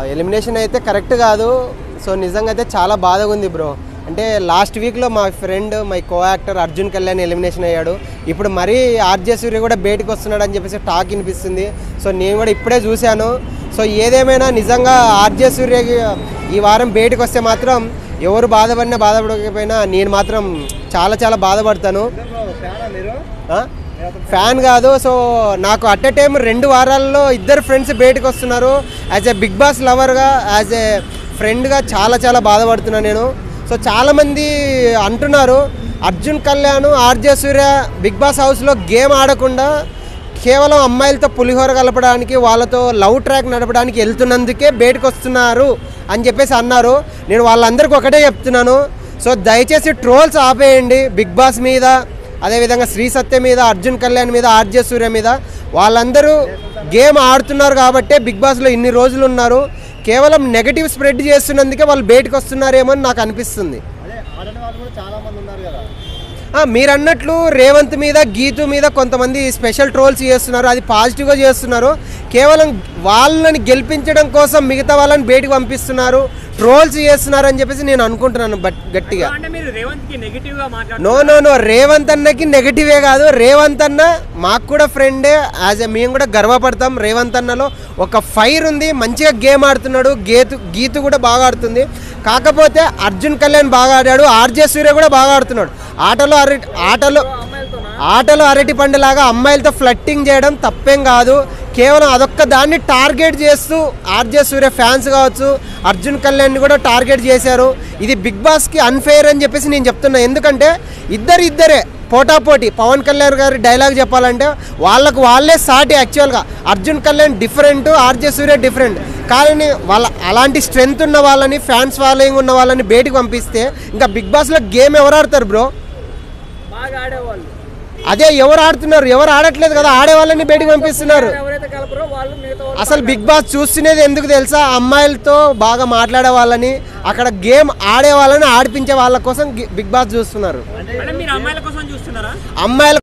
Elimination అయితే correct కాదు so నిజంగా అయితే చాలా బాధగా ఉంది బ్రో అంటే లాస్ట్ వీక్లో మా friend my co actor Arjun Kalyan elimination అయ్యాడు ఇప్పుడు మరీ ఆర్జే సూర్య కూడా బయటకు వస్తున్నాడు అని చెప్పేసి టాక్ వినిపిస్తుంది సో నేను కూడా ఇప్పుడే చూశాను సో ఏదేమైనా నిజంగా ఆర్జే సూర్యకి ఈ వారం బయటకు వస్తే మాత్రం ఎవరు బాధపడినా బాధపడకపోయినా నేను మాత్రం చాలా చాలా బాధపడతాను ఆ? ఫ్యాన్ కాదు సో నాకు అట్ ఎ టైం రెండు వారాల్లో ఇద్దరు ఫ్రెండ్స్ బయటకు వస్తున్నారు యాజ్ ఎ బిగ్ బాస్ లవర్గా యాజ్ ఎ ఫ్రెండ్గా చాలా చాలా బాధపడుతున్నాను నేను సో చాలామంది అంటున్నారు Arjun Kalyan RJ Surya Big Boss హౌస్లో గేమ్ ఆడకుండా కేవలం అమ్మాయిలతో పులిహోర కలపడానికి వాళ్ళతో లవ్ ట్రాక్ నడపడానికి వెళ్తున్నందుకే బయటకు వస్తున్నారు అని చెప్పేసి అన్నారు నేను వాళ్ళందరికీ ఒకటే చెప్తున్నాను సో దయచేసి ట్రోల్స్ ఆపేయండి బిగ్ బాస్ మీద అదేవిధంగా శ్రీ సత్య మీద అర్జున్ కళ్యాణ్ మీద ఆర్జే సూర్య మీద వాళ్ళందరూ గేమ్ ఆడుతున్నారు కాబట్టే బిగ్ బాస్లో ఇన్ని రోజులు ఉన్నారు కేవలం నెగటివ్ స్ప్రెడ్ చేస్తున్నందుకే వాళ్ళు బయటకు వస్తున్నారేమో అని నాకు అనిపిస్తుంది అదే ఆడని వాళ్ళు కూడా చాలా మంది ఉన్నారు కదా ఆ, మీరు అన్నట్లు రేవంత్ మీద గీతు మీద కొంతమంది స్పెషల్ ట్రోల్స్ చేస్తున్నారు అది పాజిటివ్గా చేస్తున్నారు కేవలం వాళ్ళని గెలిపించడం కోసం మిగతా వాళ్ళని బయటకు పంపిస్తున్నారు ట్రోల్స్ చేస్తున్నారు అని చెప్పేసి నేను అనుకుంటున్నాను బట్ గట్టిగా అంటే మీరు రేవంత్ కి నెగిటివ్ గా మాట్లాడుతున్నారు నో నో నో రేవంత్ అన్నకి నెగటివే కాదు రేవంత్ అన్న మాకు కూడా ఫ్రెండే యాజ్ ఎ మేము కూడా గర్వపడతాం రేవంత్ అన్నలో ఒక ఫైర్ ఉంది మంచిగా గేమ్ ఆడుతున్నాడు గీతు గీతు కూడా బాగా ఆడుతుంది కాకపోతే అర్జున్ కళ్యాణ్ బాగా ఆడాడు ఆర్జే సూర్య కూడా బాగా ఆడుతున్నాడు ఆటలో అరటి ఆటలో ఆటలో అరటి పండులాగా అమ్మాయిలతో ఫ్లట్టింగ్ చేయడం తప్పేం కాదు కేవలం అదొక్క దాన్ని టార్గెట్ చేస్తూ ఆర్జే సూర్య ఫ్యాన్స్ కావచ్చు అర్జున్ కళ్యాణ్ కూడా టార్గెట్ చేశారు ఇది బిగ్ బాస్కి అన్ఫెయిర్ అని చెప్పేసి నేను చెప్తున్నా ఎందుకంటే ఇద్దరు ఇద్దరే పోటాపోటీ పవన్ కళ్యాణ్ గారి డైలాగ్ చెప్పాలంటే వాళ్ళకు వాళ్ళే సాటి యాక్చువల్గా Arjun Kalyan different RJ Surya different కానీ వాళ్ళ అలాంటి స్ట్రెంగ్త్ ఉన్న వాళ్ళని ఫ్యాన్స్ ఫాలోయింగ్ ఉన్న వాళ్ళని బయటికి పంపిస్తే ఇంకా బిగ్ బాస్లో గేమ్ ఎవరు ఆడతారు బ్రో బాగా ఆడేవాళ్ళు అదే ఎవరు ఆడుతున్నారు ఎవరు ఆడట్లేదు కదా ఆడే వాళ్ళని బయటికి పంపిస్తున్నారు ఎవరైతే కలపరో వాళ్ళు మిగతా వాళ్ళు అసలు బిగ్ బాస్ చూస్తున్నది ఎందుకు తెలుసా అమ్మాయిలతో బాగా మాట్లాడే వాళ్ళని అక్కడ గేమ్ ఆడే వాళ్ళని ఆడిపించే వాళ్ళ కోసం గి- బిగ్ బాస్ చూస్తున్నారు అంటే మీరు అమ్మాయిల కోసం చూస్తున్నారా అమ్మాయిల